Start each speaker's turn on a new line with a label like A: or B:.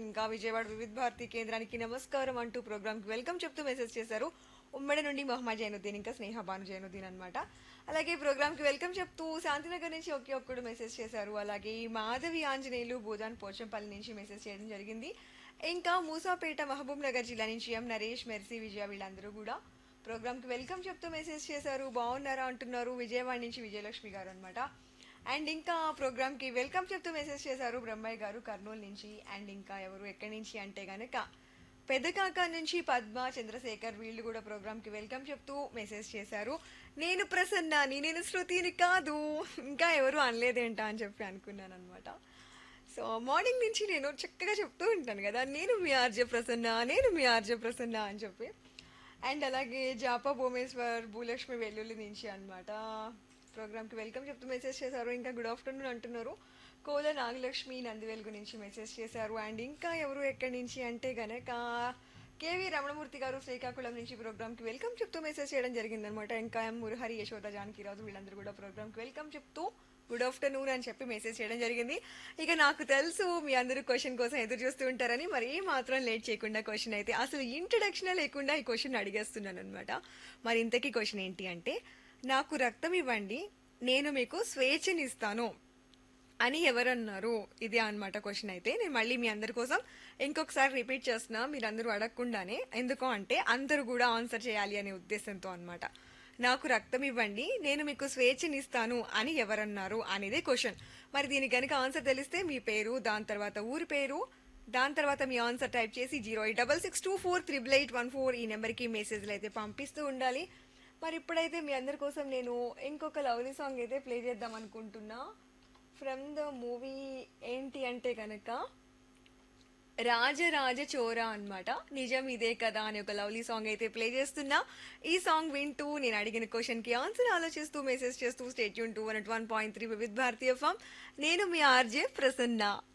A: ఇంకా విజయవాడ వివిధ భారతి కేంద్రానికి నమస్కారం అంటూ ప్రోగ్రామ్కి వెల్కమ్ చెప్తూ మెసేజ్ చేశారు ఉమ్మడి నుండి మొహమ్మద్ జైనుద్దీన్ ఇంకా స్నేహ భాను జైనుద్దీన్ అనమాట అలాగే ప్రోగ్రామ్కి వెల్కమ్ చెప్తూ శాంతినగర్ నుంచి ఒకే ఒక్కడు మెసేజ్ చేశారు అలాగే మాధవి ఆంజనేయులు భూదాన్ పోచంపల్లి నుంచి మెసేజ్ చేయడం జరిగింది ఇంకా మూసాపేట మహబూబ్ నగర్ జిల్లా నుంచి ఎం నరేష్ మెర్సీ విజయ వీళ్ళందరూ కూడా ప్రోగ్రామ్కి వెల్కమ్ చెప్తూ మెసేజ్ చేశారు బాగున్నారా అంటున్నారు విజయవాడ నుంచి విజయలక్ష్మి గారు అనమాట అండ్ ఇంకా ప్రోగ్రామ్కి వెల్కమ్ చెప్తూ మెసేజ్ చేశారు బ్రహ్మయ్య గారు కర్నూలు నుంచి అండ్ ఇంకా ఎవరు ఎక్కడి నుంచి అంటే గనక పెద్దకాక నుంచి పద్మ చంద్రశేఖర్ వీళ్ళు కూడా ప్రోగ్రామ్కి వెల్కమ్ చెప్తూ మెసేజ్ చేశారు నేను ప్రసన్నని నేను శృతిని కాదు ఇంకా ఎవరు అనలేదేంటా అని చెప్పి అనుకున్నాను అనమాట సో మార్నింగ్ నుంచి నేను చక్కగా చెప్తూ ఉంటాను కదా నేను మీ ఆర్జే ప్రసన్న నేను మీ ఆర్జే ప్రసన్న అని చెప్పి అండ్ అలాగే జాపా భువనేశ్వర్ భూలక్ష్మి వెల్లుల్లి నుంచి అనమాట ప్రోగ్రామ్కి వెల్కమ్ చెప్తూ మెసేజ్ చేశారు ఇంకా గుడ్ ఆఫ్టర్నూన్ అంటున్నారు కోల నాగలక్ష్మి నందివెలుగు నుంచి మెసేజ్ చేశారు అండ్ ఇంకా ఎవరు ఎక్కడి నుంచి అంటే గనక కేవి రమణమూర్తి గారు శ్రీకాకుళం నుంచి ప్రోగ్రామ్కి వెల్కమ్ చెప్తూ మెసేజ్ చేయడం జరిగిందనమాట ఇంకా ఎం మురహరి యశోద జానకిరాజు వీళ్ళందరూ కూడా ప్రోగ్రామ్కి వెల్కమ్ చెప్తూ గుడ్ ఆఫ్టర్నూన్ అని చెప్పి మెసేజ్ చేయడం జరిగింది ఇక నాకు తెలుసు మీ అందరూ క్వశ్చన్ కోసం ఎదురు చూస్తూ ఉంటారని మరి ఏ మాత్రం లేట్ చేయకుండా క్వశ్చన్ అయితే అసలు ఇంట్రడక్షన్ లేకుండా ఈ క్వశ్చన్ అడిగేస్తున్నాను అనమాట మరి ఇంతకీ క్వశ్చన్ ఏంటి అంటే నాకు రక్తం ఇవ్వండి నేను మీకు స్వేచ్ఛనిస్తాను అని ఎవరన్నారు ఇది అన్నమాట క్వశ్చన్ అయితే నేను మళ్ళీ మీ అందరి కోసం ఇంకొకసారి రిపీట్ చేస్తున్నా మీరందరూ అడగకుండానే ఎందుకు అంటే అందరూ కూడా ఆన్సర్ చేయాలి అనే ఉద్దేశంతో అన్నమాట నాకు రక్తం ఇవ్వండి నేను మీకు స్వేచ్ఛనిస్తాను అని ఎవరన్నారు అనేది క్వశ్చన్ మరి దీనికి కనుక ఆన్సర్ తెలిస్తే మీ పేరు దాని తర్వాత ఊరి పేరు దాని తర్వాత మీ ఆన్సర్ టైప్ చేసి zero eight double six two four triple eight one four ఈ నెంబర్కి మెసేజ్లు అయితే పంపిస్తూ ఉండాలి మరి ఇప్పుడైతే మీ అందరి కోసం నేను ఇంకొక లవ్లీ సాంగ్ అయితే ప్లే చేద్దాం అనుకుంటున్నా ఫ్రమ్ ద మూవీ ఏంటి అంటే కనుక రాజరాజ చోరా అన్నమాట నిజం ఇదే కదా అని ఒక లవ్లీ సాంగ్ అయితే ప్లే చేస్తున్నా ఈ సాంగ్ వింటూ నేను అడిగిన క్వశ్చన్ కి ఆన్సర్ ఆలోచిస్తూ మెసేజ్ చేస్తూ స్టేట్ యూన్ two one one point three Vividh Bharati FM నేను మీ ఆర్జే ప్రసన్న